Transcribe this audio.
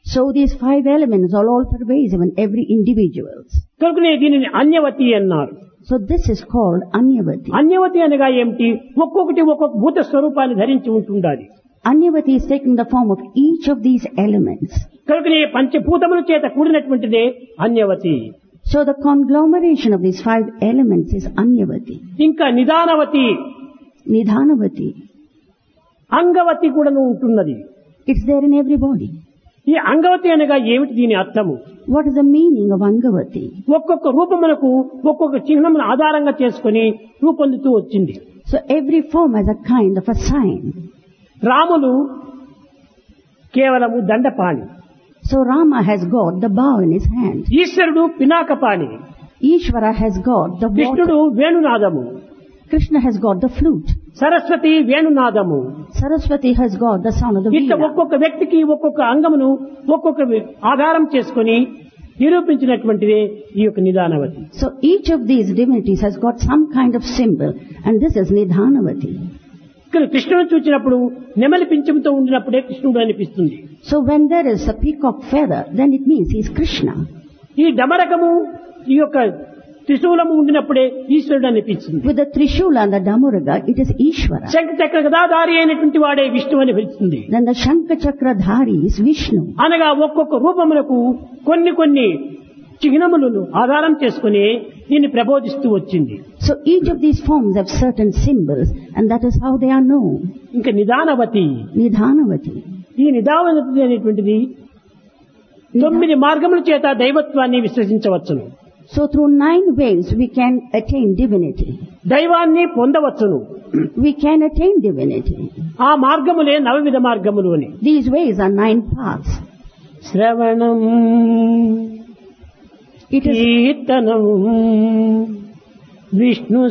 So these five elements are all pervasive in every individual. కనుకనే దీనిని అన్యవతి అన్నారు So this is called Anyavati. అన్యవతి అనగా ఏమిటి ఒక్కొక్కటి ఒక్కొక్క భూత స్వరూపాన్ని ధరించి ఉంటుండాలి Anyavati is taking the form of each of these elements. కనుకనే పంచభూతముల చేత కూడినటువంటిదే అన్యవతి So the conglomeration of these five elements is Anyavati. ఇంకా నిదానవతి Nidhanavati. అంగవతి కూడాను ఉంటున్నది It's there in everybody. ఈ అంగవతి అనగా ఏమిటి దీని అర్థము What is the meaning of Angavati? ఒక్కొక్క రూపమునకు ఒక్కొక్క చిహ్నమును ఆధారంగా చేసుకుని రూపొందుతూ వచ్చింది So every form has a kind of a sign. Ramulu కేవలము Dandapani So Rama has got the bow in his hand. ఈశ్వరుడు Pinakapani Ishvara has got the water. కృష్ణుడు వేణునాదము Krishna has got the flute. Saraswati వేణునాదము Saraswati has got the sound of the ఇట్లా veena. ఒక్కొక్క వ్యక్తికి ఒక్కొక్క అంగమును ఒక్కొక్క ఆధారం చేసుకొని నిరూపించినటువంటిదే ఈ యొక్క నిదానవతి So each of these divinities has got some kind of symbol and this is Nidhanavati. ఇక్కడ కృష్ణుడు చూసినప్పుడు నెమలి పింఛముతో ఉండినప్పుడే కృష్ణుడు అనిపిస్తుంది So when there is a peacock feather, then it means he is Krishna. ఈ డమరకము ఈ యొక్క త్రిశూలము ఉండినప్పుడే ఈశ్వరుడు అనిపిస్తుంది With the Trishula and the Damuraga, it is Ishvara. శంఖ చక్ర గదాధారి అయినటువంటి వాడే విష్ణు అని పిలుస్తుంది Then the Shankha Chakra Dhari is Vishnu. అనగా ఒక్కొక్క రూపములకు కొన్ని కొన్ని చిహ్నములను ఆధారం చేసుకుని దీన్ని ప్రబోధిస్తూ వచ్చింది So each of these forms have certain symbols and that is how they are known. ఇంకా నిదానవతి Nidhanavati. ఈ నిదానవతి అనేటువంటిది తొమ్మిది మార్గముల చేత దైవత్వాన్ని విశ్వసించవచ్చును So through nine ways we can attain divinity. దైవాన్ని పొందవచ్చును We can attain divinity. ఆ మార్గములే నవవిధ మార్గములు అని These ways are nine paths. శ్రవణం It is కీర్తనం విష్ణు